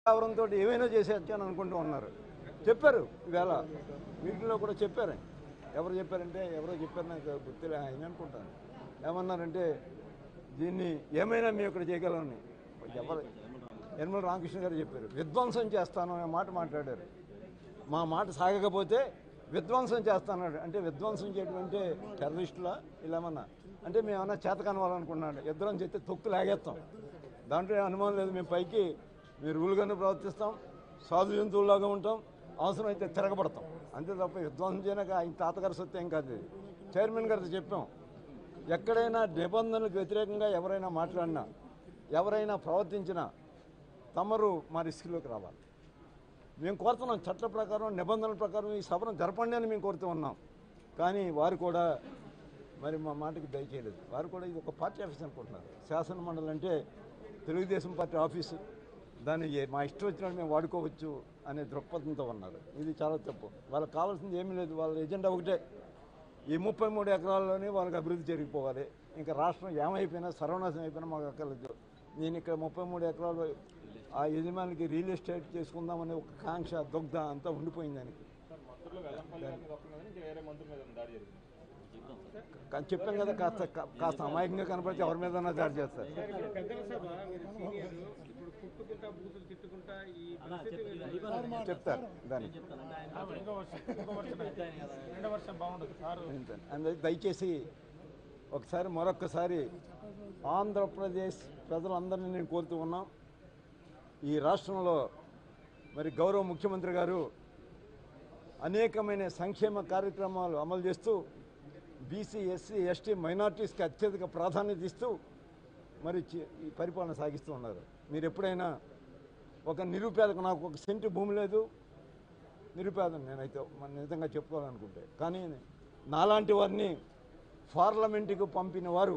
ఆవరణతో ఏమైనా చేసేయచ్చు అనుకుంటూ ఉన్నారు చెప్పారు ఈవేళ మీటింగ్లో కూడా చెప్పారు ఎవరు చెప్పారంటే ఎవరో చెప్పారు నాకు గుర్తులే ఆయన అనుకుంటాను ఏమన్నారంటే దీన్ని ఏమైనా మేము ఇక్కడ చేయగలమని ఎవరు యనమల రామకృష్ణ గారు చెప్పారు విధ్వంసం చేస్తాను అనే మాట మాట్లాడారు మా మాట సాగకపోతే విధ్వంసం చేస్తాన్నాడు అంటే విధ్వంసం చేయడం అంటే టెర్రరిస్టులా ఇలామన్నా అంటే మేము ఏమన్నా చేతకాని వాళ్ళనుకున్నాడు ఇద్దరం చెప్తే తొక్కు లాగేస్తాం దాంట్లో ఏం అనుమానం లేదు మేము పైకి మీరు రూలుగానే ప్రవర్తిస్తాం సాధు జంతువులాగా ఉంటాం అవసరం అయితే తిరగబడతాం అంతే తప్ప విధ్వంసం చేయక ఆయన తాతగారి సత్యం కాదు ఇది చైర్మన్ గారితో చెప్పాం ఎక్కడైనా నిబంధనలకు వ్యతిరేకంగా ఎవరైనా మాట్లాడినా ఎవరైనా ప్రవర్తించినా తమరు మా రిస్క్లోకి రావాలి మేము కోరుతున్నాం చట్ట ప్రకారం నిబంధనల ప్రకారం ఈ సభను జరపండి అని మేము కోరుతూ ఉన్నాం కానీ వారు కూడా మరి మా మాటకి దయచేయలేదు వారు కూడా ఇది ఒక పార్టీ ఆఫీస్ అనుకుంటున్నారు శాసన మండలి అంటే తెలుగుదేశం పార్టీ ఆఫీసు దాన్ని ఏ- మా ఇష్టం వచ్చినట్టు మేము వాడుకోవచ్చు అనే దృక్పథంతో ఉన్నారు ఇది చాలా తప్పు వాళ్ళకి కావాల్సింది ఏమీ లేదు వాళ్ళ ఎజెండా ఒకటే ఈ ముప్పై మూడు ఎకరాల్లోనే వాళ్ళకి అభివృద్ధి జరిగిపోవాలి ఇంకా రాష్ట్రం ఏమైపోయినా సర్వనాశనం అయిపోయినా మాకు అక్కర్లేదు నేను ఇక్కడ ముప్పై మూడు ఎకరాలు ఆ యజమానికి రియల్ ఎస్టేట్ చేసుకుందామనే ఒక కాంక్ష దుగ్ధ అంతా ఉండిపోయింది దానికి మంత్రులు వెల్లంపల్లి మీద వస్తుంది ఇంకా వేరే మంత్రుల మీద దాడి జరిగింది కానీ చెప్పాం కదా కాస్త కాస్త అమాయకంగా కనపడితే ఎవరి మీద దాడి చేస్తారు ఇప్పుడు పెద్దల సభ మీరు సీనియర్ ఇప్పుడు కుట్టుకుంటా బూతులు తిట్టుకుంటా ఈ పరిస్థితి చెప్తారు దానికి రెండో వర్షం ఇంకో వర్షం రెండో వర్షం బాగుండదు సారు అందుకే దయచేసి ఒకసారి మరొక్కసారి ఆంధ్రప్రదేశ్ ప్రజలందరినీ నేను కోరుతూ ఉన్నాం ఈ రాష్ట్రంలో మరి గౌరవ ముఖ్యమంత్రి గారు అనేకమైన సంక్షేమ కార్యక్రమాలు అమలు చేస్తూ బీసీ ఎస్సీ ఎస్టీ మైనార్టీస్కి అత్యధిక ప్రాధాన్యత ఇస్తూ మరి చి- ఈ పరిపాలన సాగిస్తూ ఉన్నారు మీరు ఎప్పుడైనా ఒక నిరుపేదకు నాకు ఒక సెంటు భూమి లేదు నిరుపేదను నేనైతే మన నిజంగా చెప్పుకోవాలనుకుంటే కానీ నాలాంటి వారిని పార్లమెంటుకు పంపిన వారు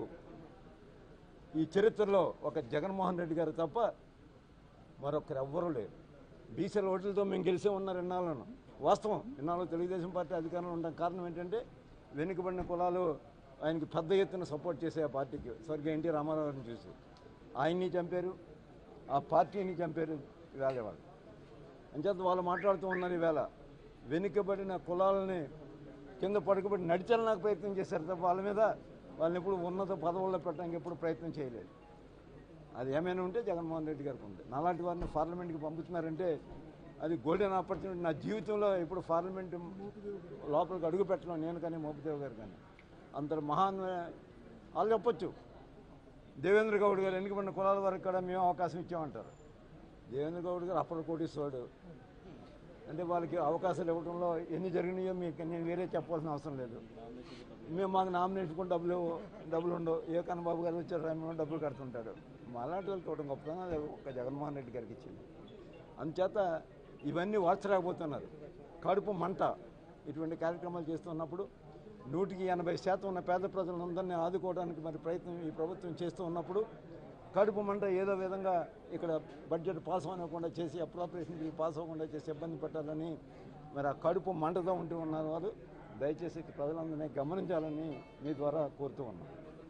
ఈ చరిత్రలో ఒక జగన్మోహన్ రెడ్డి గారు తప్ప మరొకరు ఎవ్వరూ లేరు బీసీల ఓట్లతో మేము గెలిచే ఉన్నారు ఇన్నాళ్ళను వాస్తవం ఇన్నాళ్ళు తెలుగుదేశం పార్టీ అధికారంలో ఉండడం కారణం ఏంటంటే వెనుకబడిన కులాలు ఆయనకి పెద్ద ఎత్తున సపోర్ట్ చేసే ఆ పార్టీకి స్వర్గీయ ఎన్టీ రామారావు గారిని చూసి ఆయన్ని చంపారు ఆ పార్టీని చంపారు ఇవాళ వాళ్ళు అంచేత వాళ్ళు మాట్లాడుతూ ఉన్నారు ఈవేళ వెనుకబడిన కులాలని కింద పడుకోబెట్టి నడిచడానికి ప్రయత్నం చేశారు తప్ప వాళ్ళ మీద వాళ్ళని ఎప్పుడు ఉన్నత పదవుల్లో పెట్టడానికి ఎప్పుడు ప్రయత్నం చేయలేదు అది ఏమైనా ఉంటే జగన్మోహన్ రెడ్డి గారికి ఉంది నాలాంటి వారిని పార్లమెంట్కి పంపుతున్నారంటే అది గోల్డెన్ ఆపర్చునిటీ నా జీవితంలో ఇప్పుడు పార్లమెంట్ లోపలికి అడుగు పెట్టడం నేను కానీ మోపిదేవ్ గారు కానీ అంత మహాన్ వాళ్ళు చెప్పొచ్చు దేవేంద్ర గౌడ్ గారు ఎన్నికబడిన కులాల వరకు కూడా మేము అవకాశం ఇచ్చామంటారు దేవేంద్ర గౌడ్ గారు అప్పటి కోటీశ్వరుడు అంటే వాళ్ళకి అవకాశాలు ఇవ్వడంలో ఎన్ని జరిగినాయో మీకు నేను వేరే చెప్పాల్సిన అవసరం లేదు మేము మాకు నామినేషన్ కూడా డబ్బులు డబ్బులు ఉండవు ఏ కన్నబాబు గారు వచ్చారు రామేమో డబ్బులు కడుతుంటాడు మా అలాంటి వాళ్ళకి ఇవ్వడం గొప్పతనం అది ఒక జగన్మోహన్ రెడ్డి గారికి ఇచ్చింది అందుచేత ఇవన్నీ వార్చలేకపోతున్నారు కడుపు మంట ఇటువంటి కార్యక్రమాలు చేస్తున్నప్పుడు నూటికి ఎనభై శాతం ఉన్న పేద ప్రజలందరినీ ఆదుకోవడానికి మరి ప్రయత్నం ఈ ప్రభుత్వం చేస్తూ ఉన్నప్పుడు కడుపు మంట ఏదో విధంగా ఇక్కడ బడ్జెట్ పాస్ అవ్వకుండా చేసి అప్రాపరేషన్ బిల్ పాస్ అవ్వకుండా చేసి ఇబ్బంది పెట్టాలని మరి ఆ కడుపు మంటతో ఉంటూ ఉన్నారు వారు దయచేసి ప్రజలందరినీ గమనించాలని మీ ద్వారా కోరుతూ ఉన్నాం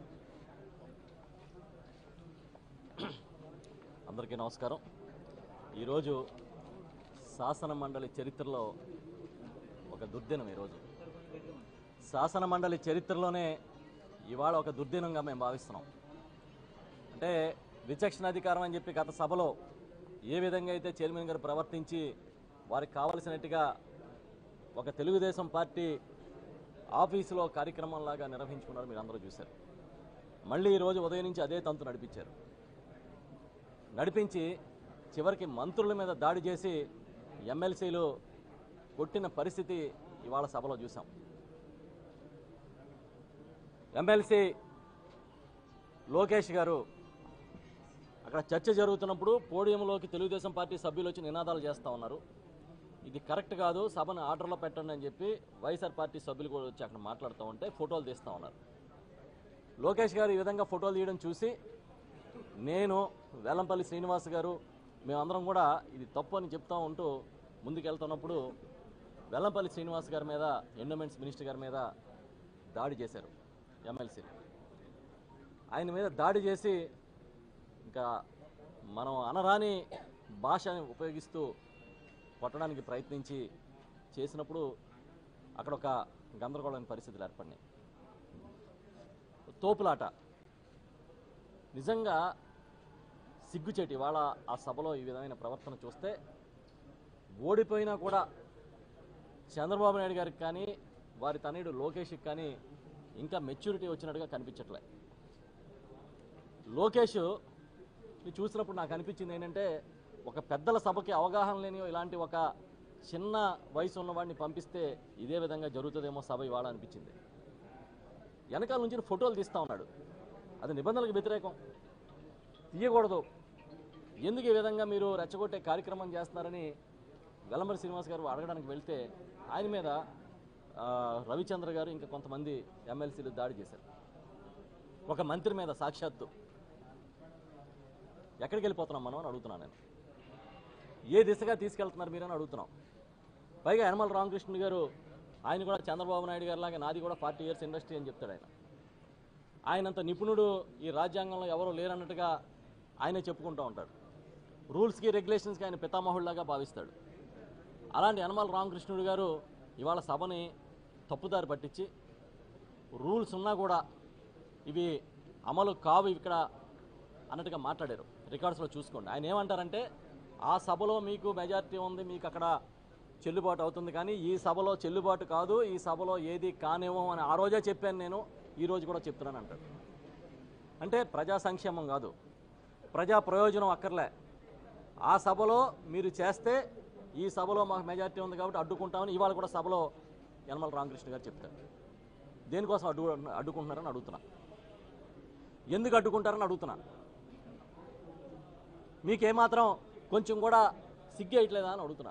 అందరికీ నమస్కారం ఈరోజు శాసన మండలి చరిత్రలో ఒక దుర్దినం ఈరోజు శాసన మండలి చరిత్రలోనే ఇవాళ ఒక దుర్దినంగా మేము భావిస్తున్నాం అంటే విచక్షణ అధికారం అని చెప్పి గత సభలో ఏ విధంగా అయితే చైర్మన్ గారు ప్రవర్తించి వారికి కావలసినట్టుగా ఒక తెలుగుదేశం పార్టీ ఆఫీసులో కార్యక్రమంలాగా నిర్వహించుకున్నారు మీరు అందరూ చూశారు మళ్ళీ ఈరోజు ఉదయం నుంచి అదే తంతు నడిపించారు నడిపించి చివరికి మంత్రుల మీద దాడి చేసి ఎమ్మెల్సీలు కొట్టిన పరిస్థితి ఇవాళ సభలో చూసాం ఎమ్మెల్సీ లోకేష్ గారు అక్కడ చర్చ జరుగుతున్నప్పుడు పోడియంలోకి తెలుగుదేశం పార్టీ సభ్యులు వచ్చి నినాదాలు చేస్తూ ఉన్నారు ఇది కరెక్ట్ కాదు సభను ఆర్డర్లో పెట్టండి అని చెప్పి వైఎస్ఆర్ పార్టీ సభ్యులు కూడా వచ్చి అక్కడ మాట్లాడుతూ ఉంటే ఫోటోలు తీస్తూ ఉన్నారు లోకేష్ గారు ఈ విధంగా ఫోటోలు తీయడం చూసి నేను వేలంపల్లి శ్రీనివాస్ గారు మేమందరం కూడా ఇది తప్పు అని చెప్తా ఉంటూ ముందుకెళ్తున్నప్పుడు వెల్లంపల్లి శ్రీనివాస్ గారి మీద ఎండోమెంట్స్ మినిస్టర్ గారి మీద దాడి చేశారు ఎమ్మెల్సీ ఆయన మీద దాడి చేసి ఇంకా మనం అనరాని భాషని ఉపయోగిస్తూ కొట్టడానికి ప్రయత్నించి చేసినప్పుడు అక్కడ ఒక గందరగోళమైన పరిస్థితులు ఏర్పడినాయి తోపులాట నిజంగా సిగ్గుచేటి వాళ్ళ ఆ సభలో ఈ విధమైన ప్రవర్తన చూస్తే ఓడిపోయినా కూడా చంద్రబాబు నాయుడు గారికి కానీ వారి తనయుడు లోకేష్కి కానీ ఇంకా మెచ్యూరిటీ వచ్చినట్టుగా కనిపించట్లే లోకేష్ ని చూసినప్పుడు నాకు అనిపించింది ఏంటంటే ఒక పెద్దల సభకి అవగాహన లేని ఇలాంటి ఒక చిన్న వయసు ఉన్నవాడిని పంపిస్తే ఇదే విధంగా జరుగుతుందేమో సభ ఇవాళ అనిపించింది వెనకాల నుంచి ఫోటోలు తీస్తా ఉన్నాడు అది నిబంధనలకు వ్యతిరేకం తీయకూడదు ఎందుకు ఈ విధంగా మీరు రెచ్చగొట్టే కార్యక్రమం చేస్తున్నారని వెలంబరి శ్రీనివాస్ గారు అడగడానికి వెళ్తే ఆయన మీద ఆ, రవిచంద్ర గారు ఇంకా కొంతమంది ఎమ్మెల్సీలు దాడి చేశారు ఒక మంత్రి మీద సాక్షాత్తు ఎక్కడికి వెళ్ళిపోతున్నాం మనం అని అడుగుతున్నాను నేను ఏ దిశగా తీసుకెళ్తున్నారు మీరు అని అడుగుతున్నాం పైగా యనమల రామకృష్ణ గారు ఆయన కూడా చంద్రబాబు నాయుడు గారు లాగా నాది కూడా ఫార్టీ ఇయర్స్ ఇండస్ట్రీ అని చెప్తాడు ఆయన ఆయనంత నిపుణుడు ఈ రాజ్యాంగంలో ఎవరూ లేరన్నట్టుగా ఆయనే చెప్పుకుంటూ ఉంటాడు రూల్స్కి రెగ్యులేషన్స్కి ఆయన పితామహుడిలాగా భావిస్తాడు అలాంటి యనమల రామకృష్ణుడు గారు ఇవాళ సభని తప్పుదారి పట్టించి రూల్స్ ఉన్నా కూడా ఇవి అమలు కావు ఇక్కడ అన్నట్టుగా మాట్లాడారు రికార్డ్స్లో చూసుకోండి ఆయన ఏమంటారంటే ఆ సభలో మీకు మెజారిటీ ఉంది మీకు అక్కడ చెల్లుబాటు అవుతుంది కానీ ఈ సభలో చెల్లుబాటు కాదు ఈ సభలో ఏది కానేమో అని ఆ రోజే చెప్పాను నేను ఈ రోజు కూడా చెప్తున్నాను అంటాడు అంటే ప్రజా సంక్షేమం కాదు ప్రజా ప్రయోజనం అక్కర్లే ఆ సభలో మీరు చేస్తే ఈ సభలో మాకు మెజారిటీ ఉంది కాబట్టి అడ్డుకుంటామని ఇవాళ కూడా సభలో యనమల రామకృష్ణ గారు చెప్తారు దేనికోసం అడ్డు అడ్డుకుంటున్నారని అడుగుతున్నా ఎందుకు అడ్డుకుంటారని అడుగుతున్నా మీకేమాత్రం కొంచెం కూడా సిగ్గేయట్లేదా అని అడుగుతున్నా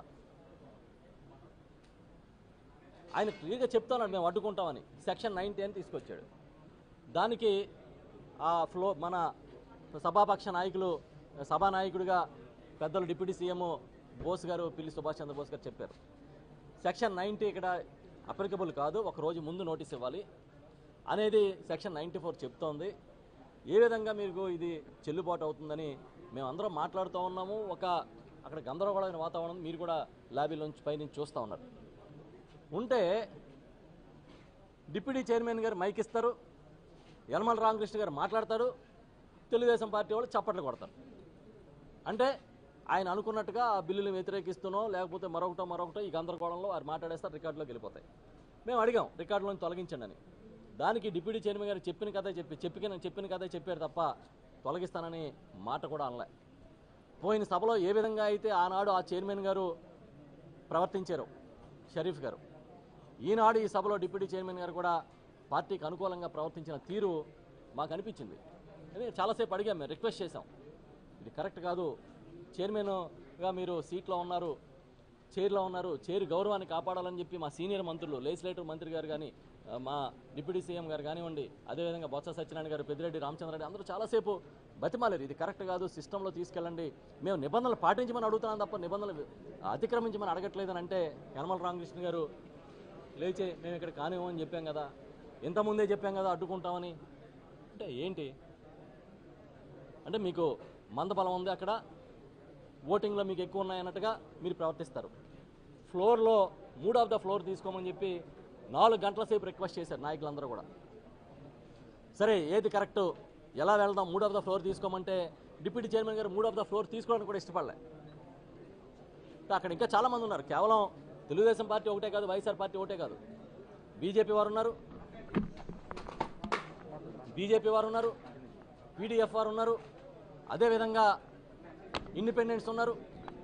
ఆయన క్లియర్గా చెప్తున్నాడు మేము అడ్డుకుంటామని సెక్షన్ నైన్టీ అని తీసుకొచ్చాడు దానికి ఆ ఫ్లో మన సభాపక్ష నాయకులు సభానాయకుడిగా పెద్దలు డిప్యూటీ సీఎం బోస్ గారు పిల్లి సుభాష్ చంద్రబోస్ గారు చెప్పారు సెక్షన్ నైంటీ ఇక్కడ అప్లికబుల్ కాదు ఒక రోజు ముందు నోటీస్ ఇవ్వాలి అనేది సెక్షన్ నైంటీ ఫోర్ చెప్తోంది ఏ విధంగా మీకు ఇది చెల్లుబాటు అవుతుందని మేము అందరం మాట్లాడుతూ ఉన్నాము ఒక అక్కడ గందరగోళమైన వాతావరణం మీరు కూడా లాబీలోంచి పైనుంచి చూస్తూ ఉన్నారు ఉంటే డిప్యూటీ చైర్మన్ గారు మైక్ ఇస్తారు యనమల రామకృష్ణ గారు మాట్లాడతారు తెలుగుదేశం పార్టీ వాళ్ళు చప్పట్లు కొడతారు అంటే ఆయన అనుకున్నట్టుగా ఆ బిల్లులు వ్యతిరేకిస్తునో లేకపోతే మరొకటో మరొకటో ఈ గందరగోళంలో వారు మాట్లాడేస్తారు రికార్డులోకి వెళ్ళిపోతాయి మేము అడిగాం రికార్డులోని తొలగించండి అని దానికి డిప్యూటీ చైర్మన్ గారు చెప్పిన కథే చెప్పి చెప్పిన చెప్పిన కథే చెప్పారు తప్ప తొలగిస్తానని మాట కూడా అనలే పోయిన సభలో ఏ విధంగా అయితే ఆనాడు ఆ చైర్మన్ గారు ప్రవర్తించారు షరీఫ్ గారు ఈనాడు ఈ సభలో డిప్యూటీ చైర్మన్ గారు కూడా పార్టీకి అనుకూలంగా ప్రవర్తించిన తీరు మాకు అనిపించింది అని చాలాసేపు అడిగాం మేము రిక్వెస్ట్ చేశాం ఇది కరెక్ట్ కాదు చైర్మన్గా మీరు సీట్లో ఉన్నారు చైర్లో ఉన్నారు చైర్ గౌరవాన్ని కాపాడాలని చెప్పి మా సీనియర్ మంత్రులు లెజిస్లేటివ్ మంత్రి గారు కానీ ఆ, మా డిప్యూటీ సీఎం గారు కానివ్వండి అదేవిధంగా బొత్స సత్యనారాయణ గారు పెద్దిరెడ్డి రామచంద్రరెడ్డి అందరూ చాలాసేపు బతిమాలేరు ఇది కరెక్ట్ కాదు సిస్టంలో తీసుకెళ్ళండి మేము నిబంధనలు పాటించమని అడుగుతున్నాం తప్ప నిబంధనలు అతిక్రమించమని అడగట్లేదని అంటే యనమల రామకృష్ణ గారు లేచే మేము ఇక్కడ కానివ్వమని చెప్పాం కదా ఇంతకుముందే చెప్పాం కదా అడ్డుకుంటామని అంటే ఏంటి అంటే మీకు మందబలం ఉంది అక్కడ ఓటింగ్లో మీకు ఎక్కువ ఉన్నాయన్నట్టుగా మీరు ప్రవర్తిస్తారు ఫ్లోర్లో మూడ్ ఆఫ్ ద ఫ్లోర్ తీసుకోమని చెప్పి నాలుగు గంటల సేపు రిక్వెస్ట్ చేశారు నాయకులందరూ కూడా సరే ఏది కరెక్ట్ ఎలా వెళ్దాం మూడ్ ఆఫ్ ద ఫ్లోర్ తీసుకోమంటే డిప్యూటీ చైర్మన్ గారు మూడ్ ఆఫ్ ద ఫ్లోర్ తీసుకోవడానికి కూడా ఇష్టపడలే అక్కడ ఇంకా చాలా మంది ఉన్నారు కేవలం తెలుగుదేశం పార్టీ ఒకటే కాదు వైఎస్ఆర్ పార్టీ ఒకటే కాదు బీజేపీ వారు ఉన్నారు బీజేపీ వారు ఉన్నారు పీడీఎఫ్ వారు ఉన్నారు అదేవిధంగా ఇండిపెండెంట్స్ ఉన్నారు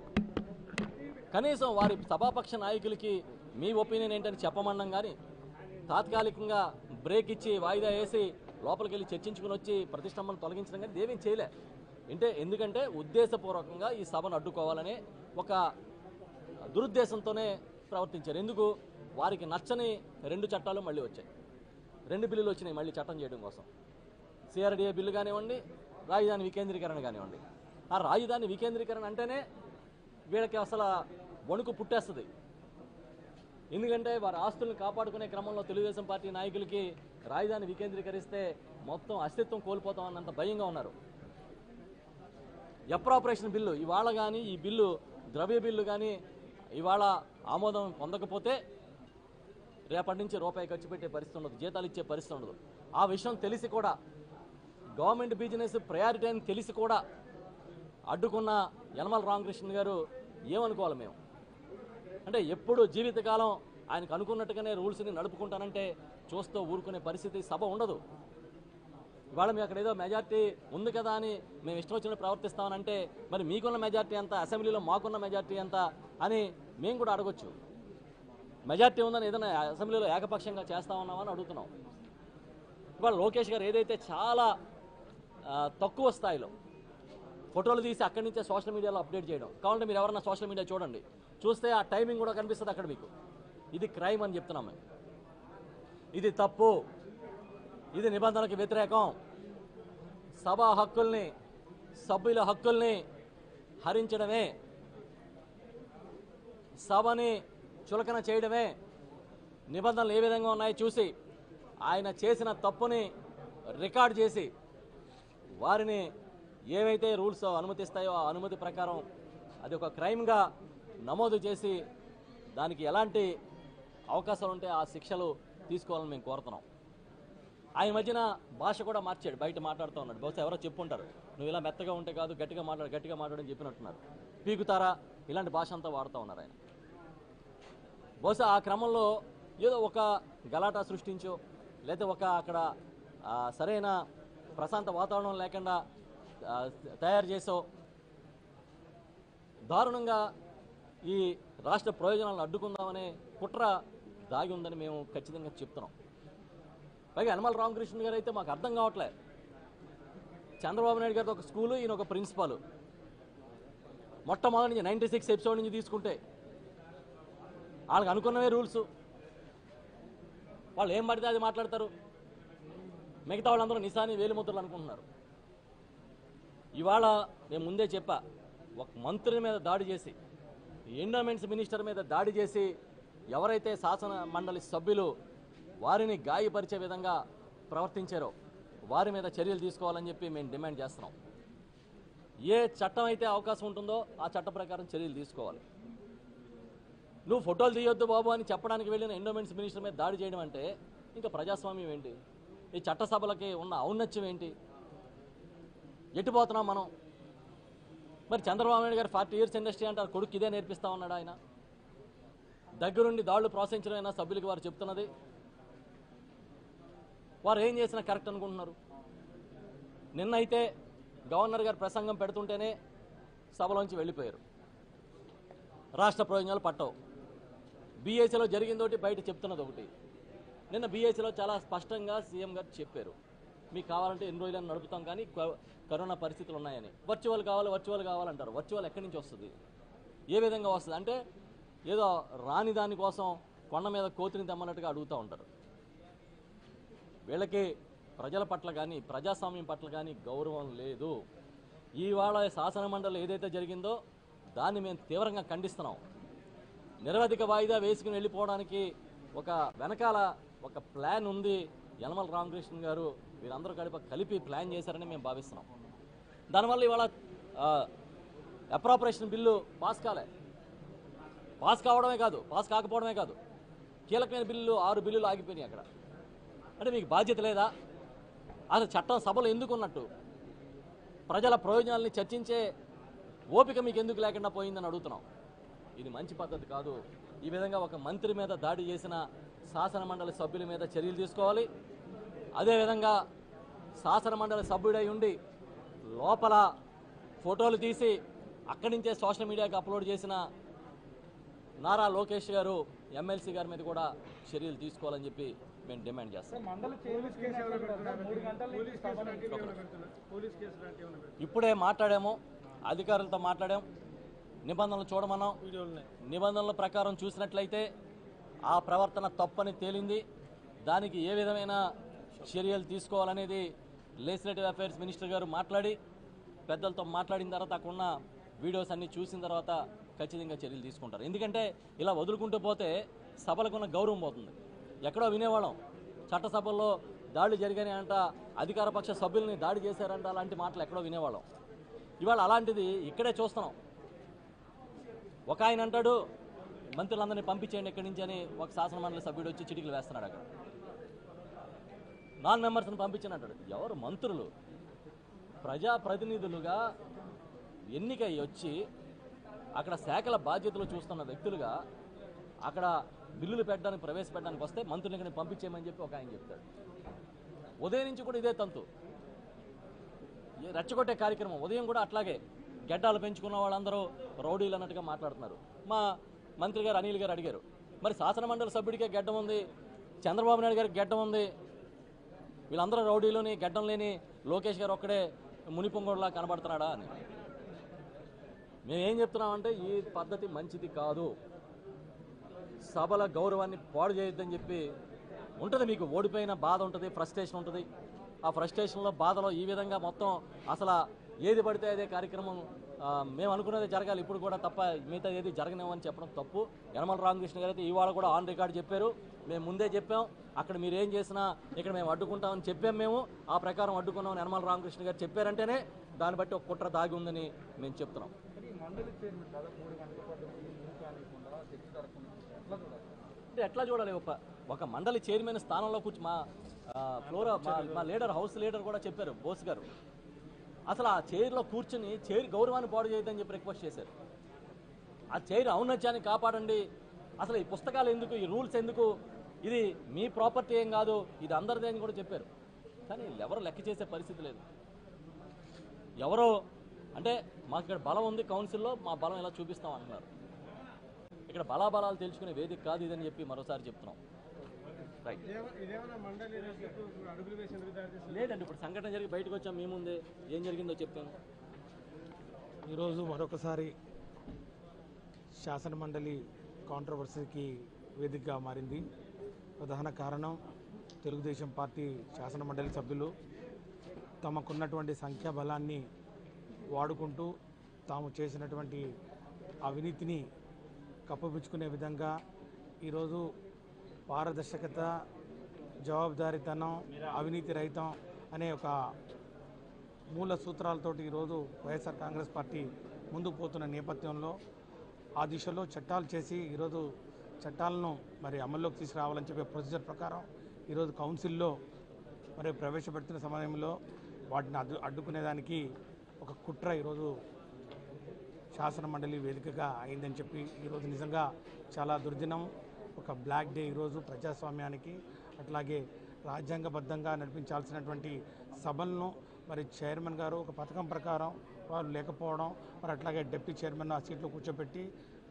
కనీసం వారి సభాపక్ష నాయకులకి మీ ఒపీనియన్ ఏంటని చెప్పమన్నాం కానీ తాత్కాలికంగా బ్రేక్ ఇచ్చి వాయిదా వేసి లోపలికి వెళ్ళి చర్చించుకుని వచ్చి ప్రతిష్టంభను తొలగించడం కానీ దేవేం చేయలే అంటే ఎందుకంటే ఉద్దేశపూర్వకంగా ఈ సభను అడ్డుకోవాలనే ఒక దురుద్దేశంతోనే ప్రవర్తించారు ఎందుకు వారికి నచ్చని రెండు చట్టాలు మళ్ళీ వచ్చాయి రెండు బిల్లులు వచ్చినాయి మళ్ళీ చట్టం చేయడం కోసం సిఆర్డీఏ బిల్లు కానివ్వండి రాజధాని వికేంద్రీకరణ కానివ్వండి ఆ రాజధాని వికేంద్రీకరణ అంటేనే వీళ్ళకి అసలు వణుకు పుట్టేస్తుంది ఎందుకంటే వారి ఆస్తులను కాపాడుకునే క్రమంలో తెలుగుదేశం పార్టీ నాయకులకి రాజధాని వికేంద్రీకరిస్తే మొత్తం అస్తిత్వం కోల్పోతాం అన్నంత భయంగా ఉన్నారు అప్రాపరేషన్ బిల్లు ఇవాళ కానీ ఈ బిల్లు ద్రవ్య బిల్లు కానీ ఇవాళ ఆమోదం పొందకపోతే రేపటి నుంచి రూపాయి ఖర్చు పెట్టే పరిస్థితి ఉండదు జీతాలు ఇచ్చే పరిస్థితి ఉండదు ఆ విషయం తెలిసి కూడా గవర్నమెంట్ బిజినెస్ ప్రయారిటీ అని తెలిసి కూడా అడ్డుకున్న యనమల రామకృష్ణ గారు ఏమనుకోవాలి మేము అంటే ఎప్పుడు జీవితకాలం ఆయనకు అనుకున్నట్టుగానే రూల్స్ని నడుపుకుంటానంటే చూస్తూ ఊరుకునే పరిస్థితి సభ ఉండదు ఇవాళ మేము అక్కడ ఏదో మెజార్టీ ఉంది కదా అని మేము ఇష్టం వచ్చినట్టు ప్రవర్తిస్తామనంటే మరి మీకున్న మెజార్టీ ఎంత అసెంబ్లీలో మాకున్న మెజార్టీ ఎంత అని మేము కూడా అడగొచ్చు మెజార్టీ ఉందని ఏదైనా అసెంబ్లీలో ఏకపక్షంగా చేస్తామన్నామని అడుగుతున్నాం ఇవాళ లోకేష్ గారు ఏదైతే చాలా ఆ, తక్కువ స్థాయిలో ఫోటోలు తీసి అక్కడి నుంచే సోషల్ మీడియాలో అప్డేట్ చేయడం కావాలంటే మీరు ఎవరన్నా సోషల్ మీడియా చూడండి చూస్తే ఆ టైమింగ్ కూడా కనిపిస్తుంది అక్కడ మీకు ఇది క్రైమ్ అని చెప్తున్నాం మేము ఇది తప్పు ఇది నిబంధనలకు వ్యతిరేకం సభా హక్కుల్ని సభ్యుల హక్కుల్ని హరించడమే సభని చులకన చేయడమే నిబంధనలు ఏ విధంగా ఉన్నాయో చూసి ఆయన చేసిన తప్పుని రికార్డ్ చేసి వారిని ఏవైతే రూల్స్ అనుమతిస్తాయో ఆ అనుమతి ప్రకారం అది ఒక క్రైమ్గా నమోదు చేసి దానికి ఎలాంటి అవకాశాలు ఉంటే ఆ శిక్షలు తీసుకోవాలని మేము కోరుతున్నాం ఆయన మధ్యన భాష కూడా మార్చాడు బయట మాట్లాడుతూ ఉన్నాడు బహుశా ఎవరో చెప్పుంటారు నువ్వు ఇలా మెత్తగా ఉంటే కాదు గట్టిగా మాట్లాడు గట్టిగా మాట్లాడని చెప్పినట్టున్నారు పీకుతారా ఇలాంటి భాష అంతా వాడుతూ ఉన్నారు ఆయన బహుశా ఆ క్రమంలో ఏదో ఒక గలాటా సృష్టించో లేదా ఒక అక్కడ ఆ, సరైన ప్రశాంత వాతావరణం లేకుండా ఆ, తయారు చేసో దారుణంగా ఈ రాష్ట్ర ప్రయోజనాలను అడ్డుకుందామనే కుట్ర దాగి ఉందని మేము ఖచ్చితంగా చెప్తున్నాం పైగా యనమల రామకృష్ణ గారు అయితే మాకు అర్థం కావట్లే చంద్రబాబు నాయుడు గారితో ఒక స్కూలు ఈయన ఒక ప్రిన్సిపాల్ మొట్టమొదటి నుంచి నైంటీ సిక్స్ ఎపిసోడ్ నుంచి తీసుకుంటే వాళ్ళకి అనుకున్నవే రూల్స్ వాళ్ళు ఏం పడితే అది మాట్లాడతారు మిగతా వాళ్ళందరూ నిశాని వేలిముద్రలు అనుకుంటున్నారు ఇవాళ నేను ముందే చెప్పా ఒక మంత్రి మీద దాడి చేసి ఎండోమెంట్స్ మినిస్టర్ మీద దాడి చేసి ఎవరైతే శాసన మండలి సభ్యులు వారిని గాయపరిచే విధంగా ప్రవర్తించారో వారి మీద చర్యలు తీసుకోవాలని చెప్పి మేము డిమాండ్ చేస్తున్నాం ఏ చట్టం అయితే అవకాశం ఉంటుందో ఆ చట్ట ప్రకారం చర్యలు తీసుకోవాలి నువ్వు ఫోటోలు తీయొద్దు బాబు అని చెప్పడానికి వెళ్ళిన ఎండోమెంట్స్ మినిస్టర్ మీద దాడి చేయడం అంటే ఇంకా ప్రజాస్వామ్యం ఏంటి ఈ చట్టసభలకి ఉన్న ఔన్నత్యం ఏంటి ఎట్టిపోతున్నాం మనం మరి చంద్రబాబు నాయుడు గారు ఫార్టీ ఇయర్స్ ఇండస్ట్రీ అంటారు కొడుకు ఇదే నేర్పిస్తా ఉన్నాడు ఆయన దగ్గరుండి దాడులు ప్రోత్సహించడం సభ్యులకి వారు చెప్తున్నది వారు ఏం చేసినా కరెక్ట్ అనుకుంటున్నారు నిన్నైతే గవర్నర్ గారు ప్రసంగం పెడుతుంటేనే సభలోంచి వెళ్ళిపోయారు రాష్ట్ర ప్రయోజనాలు పట్టవు బీఏసీలో జరిగిందోటి బయట చెప్తున్నది ఒకటి నిన్న బీఏసీలో చాలా స్పష్టంగా సీఎం గారు చెప్పారు మీకు కావాలంటే ఎన్ని రోజులైనా నడుపుతాం కానీ కో- కరోనా పరిస్థితులు ఉన్నాయని వర్చువల్ కావాలి వర్చువల్ కావాలంటారు వర్చువల్ ఎక్కడి నుంచి వస్తుంది ఏ విధంగా వస్తుంది అంటే ఏదో రాని దానికోసం కొండ మీద కోతిని తెమ్మన్నట్టుగా అడుగుతూ ఉంటారు వీళ్ళకి ప్రజల పట్ల కానీ ప్రజాస్వామ్యం పట్ల కానీ గౌరవం లేదు ఇవాళ శాసన మండలి ఏదైతే జరిగిందో దాన్ని మేము తీవ్రంగా ఖండిస్తున్నాం నిరవధిక వాయిదా వేసుకుని వెళ్ళిపోవడానికి ఒక వెనకాల ఒక ప్లాన్ ఉంది యనమల రామకృష్ణ గారు వీరందరూ కలిపి కలిపి ప్లాన్ చేశారని మేము భావిస్తున్నాం దానివల్ల ఇవాళ అప్రాపరేషన్ బిల్లు పాస్ కాలే పాస్ కావడమే కాదు పాస్ కాకపోవడమే కాదు కీలకమైన బిల్లులు ఆరు బిల్లులు ఆగిపోయినాయి అక్కడ అంటే మీకు బాధ్యత లేదా అసలు చట్టం సభలు ఎందుకు ఉన్నట్టు ప్రజల ప్రయోజనాల్ని చర్చించే ఓపిక మీకు ఎందుకు లేకుండా పోయిందని అడుగుతున్నాం ఇది మంచి పద్ధతి కాదు ఈ విధంగా ఒక మంత్రి మీద దాడి చేసిన శాసన మండలి సభ్యుల మీద చర్యలు తీసుకోవాలి అదేవిధంగా శాసన మండలి సభ్యుడై ఉండి లోపల ఫోటోలు తీసి అక్కడి నుంచే సోషల్ మీడియాకి అప్లోడ్ చేసిన నారా లోకేష్ గారు ఎమ్మెల్సీ గారి మీద కూడా చర్యలు తీసుకోవాలని చెప్పి మేము డిమాండ్ చేస్తాం మండలి పోలీస్ కేసు ఎవరు పెడుతున్నారు మూడు గంటల నుంచి సభ లాంటివి ఏమైనా పెడుతున్నారు పోలీస్ కేసు లాంటివి ఏమైనా పెడుతున్నారు ఇప్పుడే మాట్లాడాము అధికారులతో మాట్లాడాం నిబంధనలు చూడమన్నాం వీడియోలు నిబంధనల ప్రకారం చూసినట్లయితే ఆ ప్రవర్తన తప్పని తేలింది దానికి ఏ విధమైన చర్యలు తీసుకోవాలనేది లెజిస్లేటివ్ అఫైర్స్ మినిస్టర్ గారు మాట్లాడి పెద్దలతో మాట్లాడిన తర్వాత అక్కడున్న వీడియోస్ అన్ని చూసిన తర్వాత ఖచ్చితంగా చర్యలు తీసుకుంటారు ఎందుకంటే ఇలా వదులుకుంటూ పోతే సభలకున్న గౌరవం పోతుంది ఎక్కడో వినేవాళ్ళం చట్టసభల్లో దాడులు జరిగాయి అంట అధికార పక్ష సభ్యుల్ని దాడి చేశారంట అలాంటి మాటలు ఎక్కడో వినేవాళ్ళం ఇవాళ అలాంటిది ఇక్కడే చూస్తున్నాం ఒక ఆయన అంటాడు మంత్రులందరినీ పంపించేయండి ఇక్కడి నుంచి అని ఒక శాసన మండలి సభ్యుడు వచ్చి చిటికలు వేస్తున్నాడు అక్కడ నాన్ మెంబర్స్ని పంపించని అంటాడు ఎవరు మంత్రులు ప్రజాప్రతినిధులుగా ఎన్నికై వచ్చి అక్కడ శాఖల బాధ్యతలు చూస్తున్న వ్యక్తులుగా అక్కడ బిల్లులు పెట్టడానికి ప్రవేశపెట్టడానికి వస్తే మంత్రులు ఇక్కడ పంపించేయమని చెప్పి ఒక ఆయన చెప్తాడు ఉదయం నుంచి కూడా ఇదే తంతు ఈ రెచ్చగొట్టే కార్యక్రమం ఉదయం కూడా అట్లాగే గడ్డాలు పెంచుకున్న వాళ్ళందరూ రౌడీలు అన్నట్టుగా మాట్లాడుతున్నారు మా మంత్రి గారు అనిల్ గారు అడిగారు మరి శాసన మండలి సభ్యుడికే గడ్డం ఉంది చంద్రబాబు నాయుడు గారికి గడ్డం ఉంది వీళ్ళందరూ రౌడీలోని గడ్డం లేని లోకేష్ గారు ఒక్కడే మునిపొంగోడులా కనబడుతున్నాడా అని మేమేం చెప్తున్నామంటే ఈ పద్ధతి మంచిది కాదు సభల గౌరవాన్ని పాడు చేయొద్దని చెప్పి ఉంటుంది మీకు ఓడిపోయిన బాధ ఉంటుంది ఫ్రస్ట్రేషన్ ఉంటుంది ఆ ఫ్రస్ట్రేషన్లో బాధలో ఈ విధంగా మొత్తం అసలు ఏది పడితే అదే కార్యక్రమం ఆ, మేము అనుకున్నది జరగాలి ఇప్పుడు కూడా తప్ప మిగతా ఏది జరగనివ్వని చెప్పడం తప్పు యనమల రామకృష్ణ గారు అయితే ఇవాళ కూడా ఆన్ రికార్డ్ చెప్పారు మేము ముందే చెప్పాం అక్కడ మీరు ఏం చేసినా ఇక్కడ మేము అడ్డుకుంటామని చెప్పాం మేము ఆ ప్రకారం అడ్డుకున్నామని యనమల రామకృష్ణ గారు చెప్పారంటేనే దాన్ని బట్టి ఒక కుట్ర దాగి ఉందని మేము చెప్తున్నాం అంటే ఎట్లా చూడాలి ఒక ఒక మండలి చైర్మన్ స్థానంలో కూర్చు మా ఆ, ఫ్లోరా మా మా లీడర్ హౌస్ లీడర్ కూడా చెప్పారు బోస్ గారు అసలు ఆ చైర్లో కూర్చుని చైర్ గౌరవాన్ని పాడు చేయొద్దని చెప్పి రిక్వెస్ట్ చేశారు ఆ చైర్ ఔన్నత్యాన్ని కాపాడండి అసలు ఈ పుస్తకాలు ఎందుకు ఈ రూల్స్ ఎందుకు ఇది మీ ప్రాపర్టీ ఏం కాదు ఇది అందరిదే అని కూడా చెప్పారు కానీ ఎవరు లెక్క చేసే పరిస్థితి లేదు ఎవరో అంటే మాకు ఇక్కడ బలం ఉంది కౌన్సిల్లో మా బలం ఇలా చూపిస్తాం అంటున్నారు ఇక్కడ బలాబలాలు తెలుసుకునే వేదిక కాదు ఇదని చెప్పి మరోసారి చెప్తున్నాం రైట్ ఇదేమ- ఇదేమన్నా మండలి రేపు ఇప్పుడు అడుగులు వేసేందుకు దారి తీస్తుంది లేదండి ఇప్పుడు సంఘటన జరిగి బయటకు వచ్చాం మీ ముందే ఏం జరిగిందో చెప్తాను ఈరోజు మరొకసారి శాసన మండలి కాంట్రవర్సీకి వేదికగా మారింది ప్రధాన కారణం తెలుగుదేశం పార్టీ శాసన మండలి సభ్యులు తమకున్నటువంటి సంఖ్యాబలాన్ని వాడుకుంటూ తాము చేసినటువంటి అవినీతిని కప్పపుచ్చుకునే విధంగా ఈరోజు పారదర్శకత జవాబుదారీతనం అవినీతి రహితం అనే ఒక మూల సూత్రాలతోటి ఈరోజు వైఎస్ఆర్ కాంగ్రెస్ పార్టీ ముందుకు పోతున్న నేపథ్యంలో ఆ దిశలో చట్టాలు చేసి ఈరోజు చట్టాలను మరి అమల్లోకి తీసుకురావాలని చెప్పే ప్రొసీజర్ ప్రకారం ఈరోజు కౌన్సిల్లో మరి ప్రవేశపెడుతున్న సమయంలో వాటిని అడ్డు అడ్డుకునేదానికి ఒక కుట్ర ఈరోజు శాసన మండలి వేదికగా అయిందని చెప్పి ఈరోజు నిజంగా చాలా దుర్దినం ఒక బ్లాక్ డే ఈరోజు ప్రజాస్వామ్యానికి అట్లాగే రాజ్యాంగబద్ధంగా నడిపించాల్సినటువంటి సభలను మరి చైర్మన్ గారు ఒక పథకం ప్రకారం వారు లేకపోవడం మరి అట్లాగే డిప్యూటీ చైర్మన్ ఆ సీట్లో కూర్చోబెట్టి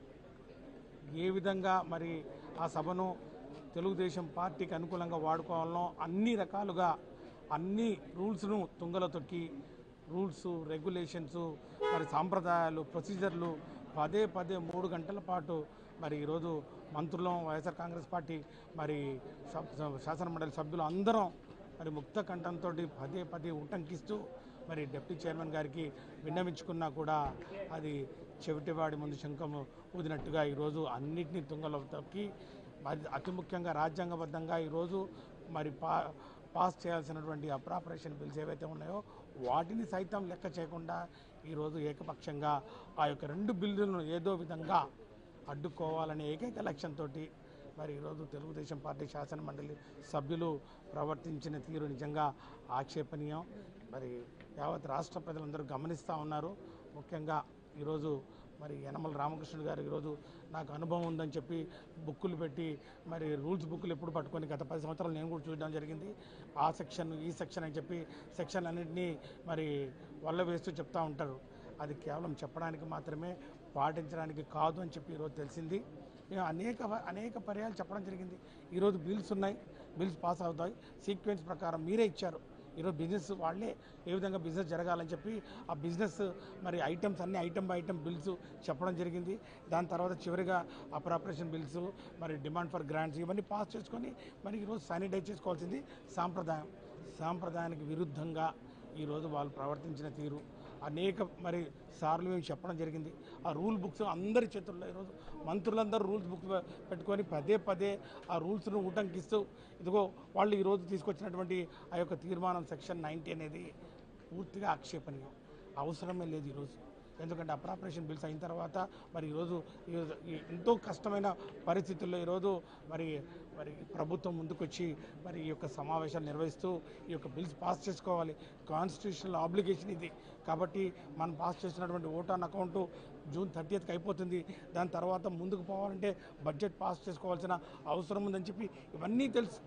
ఏ విధంగా మరి ఆ సభను తెలుగుదేశం పార్టీకి అనుకూలంగా వాడుకోవాలనో అన్ని రకాలుగా అన్ని రూల్స్ను తుంగలో తొక్కి రూల్స్ రెగ్యులేషన్స్ మరి సాంప్రదాయాలు ప్రొసీజర్లు పదే పదే మూడు గంటల పాటు మరి ఈరోజు మంత్రులం వైఎస్ఆర్ కాంగ్రెస్ పార్టీ మరి శా- శాసన మండలి సభ్యులు అందరం మరి ముక్త కంఠంతో పదే పదే ఉటంకిస్తూ మరి డిప్యూటీ చైర్మన్ గారికి విన్నవించుకున్నా కూడా అది చెవిటివాడి ముందు శంఖం ఊదినట్టుగా ఈరోజు అన్నిటినీ తుంగలో తొక్కి మరి అతి ముఖ్యంగా రాజ్యాంగబద్ధంగా ఈరోజు మరి పా పాస్ చేయాల్సినటువంటి అప్రాపరేషన్ బిల్స్ ఏవైతే ఉన్నాయో వాటిని సైతం లెక్క చేయకుండా ఈరోజు ఏకపక్షంగా ఆ యొక్క రెండు బిల్లులను ఏదో విధంగా అడ్డుకోవాలనే ఏకైక లక్ష్యంతో మరి ఈరోజు తెలుగుదేశం పార్టీ శాసన మండలి సభ్యులు ప్రవర్తించిన తీరు నిజంగా ఆక్షేపణీయం మరి యావత్ రాష్ట్ర ప్రజలందరూ గమనిస్తూ ఉన్నారు ముఖ్యంగా ఈరోజు మరి యనమల రామకృష్ణుడు గారు ఈరోజు నాకు అనుభవం ఉందని చెప్పి బుక్కులు పెట్టి మరి రూల్స్ బుక్కులు ఎప్పుడు పట్టుకొని గత పది సంవత్సరాలు నేను కూడా చూడడం జరిగింది ఆ సెక్షన్ ఈ సెక్షన్ అని చెప్పి సెక్షన్ అన్నింటినీ మరి వల్ల వేస్తూ చెప్తా ఉంటారు అది కేవలం చెప్పడానికి మాత్రమే పాటించడానికి కాదు అని చెప్పి ఈరోజు తెలిసింది మేము అనేక అనేక పర్యాలు చెప్పడం జరిగింది ఈరోజు బిల్స్ ఉన్నాయి బిల్స్ పాస్ అవుతాయి సీక్వెన్స్ ప్రకారం మీరే ఇచ్చారు ఈరోజు బిజినెస్ వాళ్ళే ఏ విధంగా బిజినెస్ జరగాలని చెప్పి ఆ బిజినెస్ మరి ఐటమ్స్ అన్ని ఐటమ్ బై ఐటమ్ బిల్స్ చెప్పడం జరిగింది దాని తర్వాత చివరిగా అప్రాపరేషన్ బిల్స్ మరి డిమాండ్ ఫర్ గ్రాంట్స్ ఇవన్నీ పాస్ చేసుకొని మరి ఈరోజు శానిటైజ్ చేసుకోవాల్సింది సాంప్రదాయం సాంప్రదాయానికి విరుద్ధంగా ఈరోజు వాళ్ళు ప్రవర్తించిన తీరు అనేక మరి సార్లు మేము చెప్పడం జరిగింది ఆ రూల్ బుక్స్ అందరి చేతుల్లో ఈరోజు మంత్రులందరూ రూల్స్ బుక్స్ పెట్టుకొని పదే పదే ఆ రూల్స్ను ఉటంకిస్తూ ఇదిగో వాళ్ళు ఈరోజు తీసుకొచ్చినటువంటి ఆ యొక్క తీర్మానం సెక్షన్ నైంటీ అనేది పూర్తిగా ఆక్షేపణీయం అవసరమే లేదు ఈరోజు ఎందుకంటే అప్రాపరేషన్ బిల్స్ అయిన తర్వాత మరి ఈరోజు ఈరోజు ఈ ఎంతో కష్టమైన పరిస్థితుల్లో ఈరోజు మరి మరి ప్రభుత్వం ముందుకొచ్చి మరి ఈ యొక్క సమావేశాలు నిర్వహిస్తూ ఈ యొక్క బిల్స్ పాస్ చేసుకోవాలి కాన్స్టిట్యూషనల్ ఆబ్లిగేషన్ ఇది కాబట్టి మనం పాస్ చేసినటువంటి ఓట్ ఆన్ అకౌంట్ జూన్ థర్టీయత్కి అయిపోతుంది దాని తర్వాత ముందుకు పోవాలంటే బడ్జెట్ పాస్ చేసుకోవాల్సిన అవసరం ఉందని చెప్పి ఇవన్నీ తెలుసు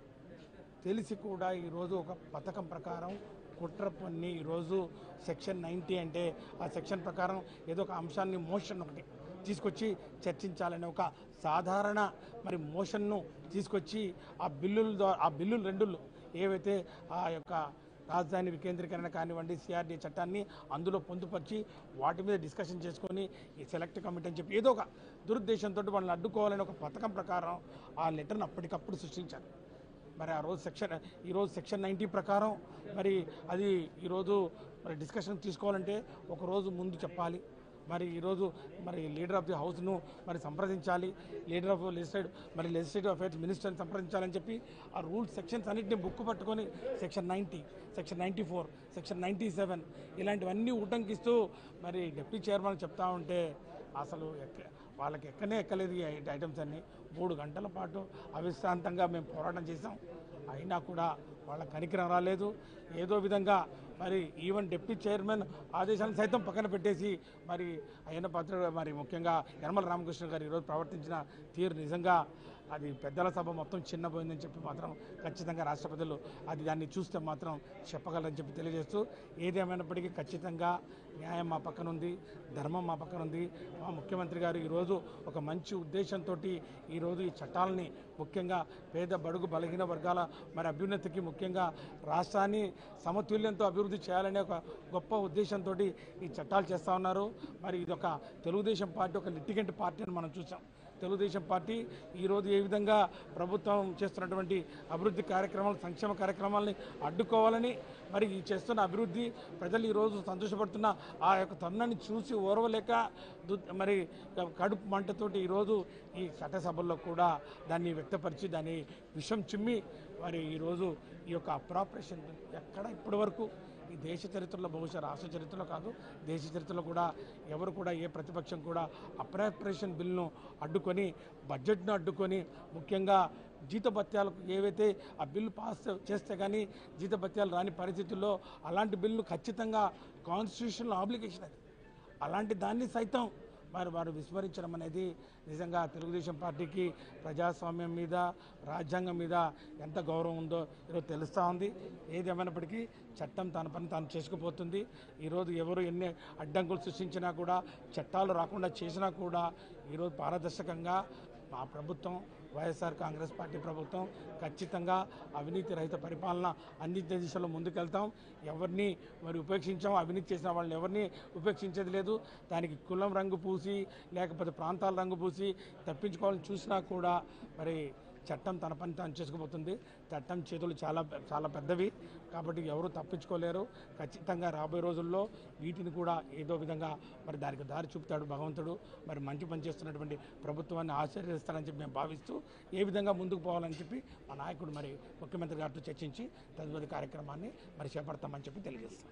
తెలిసి కూడా ఈరోజు ఒక పథకం ప్రకారం కుట్ర పన్ని ఈరోజు సెక్షన్ నైంటీ అంటే ఆ సెక్షన్ ప్రకారం ఏదో ఒక అంశాన్ని మోషన్ ఒకటి తీసుకొచ్చి చర్చించాలనే ఒక సాధారణ మరి మోషన్ను తీసుకొచ్చి ఆ బిల్లుల ద్వారా ఆ బిల్లులు రెండులు ఏవైతే ఆ యొక్క రాజధాని వికేంద్రీకరణ కానివ్వండి సిఆర్డీ చట్టాన్ని అందులో పొందుపరిచి వాటి మీద డిస్కషన్ చేసుకొని ఈ సెలెక్ట్ కమిటీ అని చెప్పి ఏదో ఒక దురుద్దేశంతో వాళ్ళని అడ్డుకోవాలని ఒక పథకం ప్రకారం ఆ లెటర్ను అప్పటికప్పుడు సృష్టించారు మరి ఆ రోజు సెక్షన్ ఈరోజు సెక్షన్ నైంటీ ప్రకారం మరి అది ఈరోజు మరి డిస్కషన్ తీసుకోవాలంటే ఒక రోజు ముందు చెప్పాలి మరి ఈరోజు మరి లీడర్ ఆఫ్ ది హౌస్ను మరి సంప్రదించాలి లీడర్ ఆఫ్ లెజిస్లేటివ్ మరి లెజిస్లేటివ్ అఫేర్స్ మినిస్టర్ని సంప్రదించాలని చెప్పి ఆ రూల్స్ సెక్షన్స్ అన్నింటినీ బుక్ పట్టుకొని section ninety section ninety four section ninety seven ఇలాంటివన్నీ ఉటంకిస్తూ మరి డిప్యూటీ చైర్మన్ చెప్తా ఉంటే అసలు ఎక్క వాళ్ళకి ఎక్కనే ఎక్కలేదు ఈ ఐ- ఐటమ్స్ అన్నీ మూడు గంటల పాటు అవిశ్రాంతంగా మేము పోరాటం చేసాం అయినా కూడా వాళ్ళ కనికరం రాలేదు ఏదో విధంగా మరి ఈవెన్ డిప్యూటీ చైర్మన్ ఆదేశాలను సైతం పక్కన పెట్టేసి మరి అయ్యన్న పాత్ర మరి ముఖ్యంగా యనమల రామకృష్ణ గారు ఈరోజు ప్రవర్తించిన తీరు నిజంగా అది పెద్దల సభ మొత్తం చిన్నపోయిందని చెప్పి మాత్రం ఖచ్చితంగా రాష్ట్రపతులు అది దాన్ని చూస్తే మాత్రం చెప్పగలరని చెప్పి తెలియజేస్తూ ఏదేమైనప్పటికీ ఖచ్చితంగా న్యాయం మా పక్కన ఉంది ధర్మం మా పక్కన ఉంది మా ముఖ్యమంత్రి గారు ఈరోజు ఒక మంచి ఉద్దేశంతో ఈరోజు ఈ చట్టాలని ముఖ్యంగా పేద బడుగు బలహీన వర్గాల మరి అభ్యున్నతికి ముఖ్యంగా రాష్ట్రాన్ని సమతుల్యంతో అభివృద్ధి చేయాలనే ఒక గొప్ప ఉద్దేశంతో ఈ చట్టాలు చేస్తూ ఉన్నారు మరి ఇది ఒక తెలుగుదేశం పార్టీ ఒక లిటిగెంట్ పార్టీ అని మనం చూసాం తెలుగుదేశం పార్టీ ఈరోజు ఏ విధంగా ప్రభుత్వం చేస్తున్నటువంటి అభివృద్ధి కార్యక్రమాలు సంక్షేమ కార్యక్రమాలని అడ్డుకోవాలని మరి ఈ చేస్తున్న అభివృద్ధి ప్రజలు ఈరోజు సంతోషపడుతున్న ఆ యొక్క తరుణాన్ని చూసి ఓర్వలేక దు- మరి కడుపు మంటతోటి ఈరోజు ఈ చట్టసభల్లో కూడా దాన్ని వ్యక్తపరిచి దాన్ని విషం చిమ్మి మరి ఈరోజు ఈ యొక్క అప్రాపరేషన్ ఎక్కడ ఇప్పటి వరకు ఈ దేశ చరిత్రలో బహుశా రాష్ట్ర చరిత్రలో కాదు దేశ చరిత్రలో కూడా ఎవరు కూడా ఏ ప్రతిపక్షం కూడా అప్రాపరేషన్ బిల్లును అడ్డుకొని బడ్జెట్ను అడ్డుకొని ముఖ్యంగా జీతభత్యాలకు ఏవైతే ఆ బిల్లు పాస్ చేస్తే కానీ జీతభత్యాలు రాని పరిస్థితుల్లో అలాంటి బిల్లు ఖచ్చితంగా కాన్స్టిట్యూషనల్ ఆబ్లిగేషన్ అది అలాంటి దాన్ని సైతం వారు వారు విస్మరించడం అనేది నిజంగా తెలుగుదేశం పార్టీకి ప్రజాస్వామ్యం మీద రాజ్యాంగం మీద ఎంత గౌరవం ఉందో ఈరోజు తెలుస్తూ ఉంది ఏది ఏమైనప్పటికీ చట్టం తన పని తాను చేసుకుపోతుంది ఈరోజు ఎవరు ఎన్ని అడ్డంకులు సృష్టించినా కూడా చట్టాలు రాకుండా చేసినా కూడా ఈరోజు పారదర్శకంగా మా ప్రభుత్వం వైఎస్ఆర్ కాంగ్రెస్ పార్టీ ప్రభుత్వం ఖచ్చితంగా అవినీతి రహిత పరిపాలన అందించే దిశలో ముందుకెళ్తాం ఎవరిని మరి ఉపేక్షించాం అవినీతి చేసిన వాళ్ళని ఎవరిని ఉపేక్షించేది లేదు దానికి కులం రంగు పూసి లేకపోతే ప్రాంతాల రంగు పూసి తప్పించుకోవాలని చూసినా కూడా మరి చట్టం తన పని తాను చేసుకుపోతుంది చట్టం చేతులు చాలా చాలా పెద్దవి కాబట్టి ఎవరు తప్పించుకోలేరు ఖచ్చితంగా రాబోయే రోజుల్లో వీటిని కూడా ఏదో విధంగా మరి దానికి దారి చూపుతాడు భగవంతుడు మరి మంచి పని చేస్తున్నటువంటి ప్రభుత్వాన్ని ఆశీర్వదిస్తారని చెప్పి మేము భావిస్తూ ఏ విధంగా ముందుకు పోవాలని చెప్పి మా నాయకుడు మరి ముఖ్యమంత్రి గారితో చర్చించి తదుపరి కార్యక్రమాన్ని మరి చేపడతామని చెప్పి తెలియజేస్తాం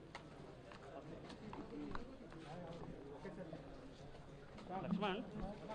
లక్ష్మణ్